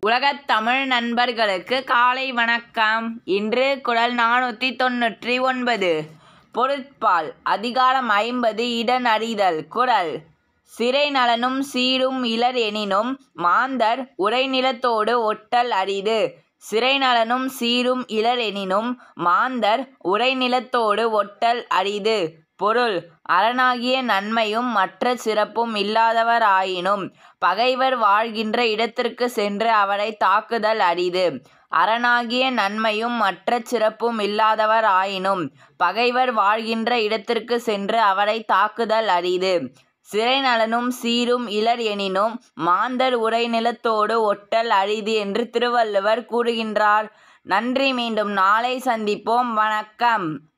உலகத் தமிழ் நண்பர்களுக்கு காலை வணக்கம் இன்று குரல் நானூற்றி தொண்ணூற்றி ஒன்பது பொருட்பால் அதிகாரம் ஐம்பது இடன் அறிதல் குரல் சிறை நலனும் சீரும் இலர் எனினும் மாந்தர் உரைநிலத்தோடு ஒட்டல் அரிது சிறை நலனும் சீரும் இலர் எனினும் மாந்தர் உரைநிலத்தோடு ஒட்டல் அரிது பொருள் அரணாகிய நன்மையும் மற்ற சிறப்பும் இல்லாதவர் ஆயினும் பகைவர் வாழ்கின்ற இடத்திற்கு சென்று அவரை தாக்குதல் அரிது அரணாகிய நன்மையும் மற்ற சிறப்பும் இல்லாதவர் ஆயினும் பகைவர் வாழ்கின்ற இடத்திற்கு சென்று அவரை தாக்குதல் அரிது சிறை நலனும் சீரும் இலர் எனினும் மாந்தர் உரைநிலத்தோடு ஒட்டல் அரிது என்று திருவள்ளுவர் கூறுகின்றார் நன்றி மீண்டும் நாளை சந்திப்போம் வணக்கம்